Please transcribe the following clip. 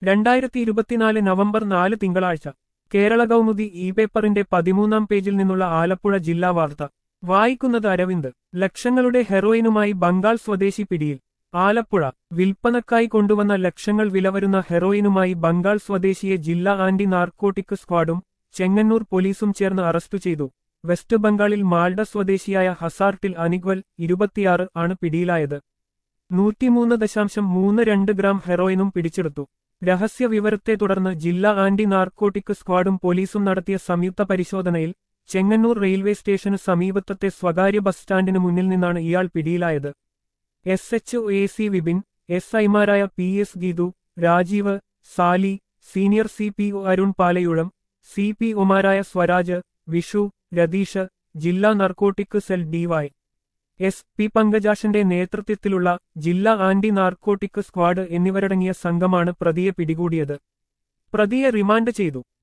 രണ്ടായിരത്തി ഇരുപത്തിനാല് നവംബർ നാല് തിങ്കളാഴ്ച കേരള കൗമുദി ഇ പേപ്പറിന്റെ പതിമൂന്നാം പേജിൽ നിന്നുള്ള ആലപ്പുഴ ജില്ലാ വാർത്ത വായിക്കുന്നത് അരവിന്ദ് ലക്ഷങ്ങളുടെ ഹെറോയിനുമായി ബംഗാൾ സ്വദേശി പിടിയിൽ ആലപ്പുഴ വിൽപ്പനക്കായി കൊണ്ടുവന്ന ലക്ഷങ്ങൾ വിലവരുന്ന ഹെറോയിനുമായി ബംഗാൾ സ്വദേശിയെ ജില്ലാ ആന്റി നാർക്കോട്ടിക് സ്ക്വാഡും ചെങ്ങന്നൂർ പോലീസും ചേർന്ന് അറസ്റ്റു ചെയ്തു വെസ്റ്റ് ബംഗാളിൽ മാൾഡ സ്വദേശിയായ ഹസാർട്ടിൽ അനിഗ്വൽ ഇരുപത്തിയാറ് ആണ് പിടിയിലായത് നൂറ്റിമൂന്ന് ദശാംശം മൂന്ന് രണ്ട് ഗ്രാം ഹെറോയിനും പിടിച്ചെടുത്തു രഹസ്യ വിവരത്തെ തുടർന്ന് ജില്ലാ ആന്റി നാർക്കോട്ടിക് സ്ക്വാഡും പോലീസും നടത്തിയ സംയുക്ത പരിശോധനയിൽ ചെങ്ങന്നൂർ റെയിൽവേ സ്റ്റേഷന് സമീപത്തെ സ്വകാര്യ ബസ് സ്റ്റാൻഡിന് മുന്നിൽ നിന്നാണ് ഇയാൾ പിടിയിലായത് S H A C Vipin S ഐമാരായ P S Geethu Rajeev Sali senior C P O Arun Palayuzham C P ഒമാരായ സ്വരാജ് വിഷു രതീഷ് ജില്ലാ narcotic cell D Y S P പങ്കജാഷന്റെ നേതൃത്വത്തിലുള്ള ജില്ലാ ആന്റി നാർക്കോട്ടിക് സ്ക്വാഡ് എന്നിവരടങ്ങിയ സംഘമാണ് പ്രതിയെ പിടികൂടിയത് പ്രതിയെ റിമാൻഡ് ചെയ്തു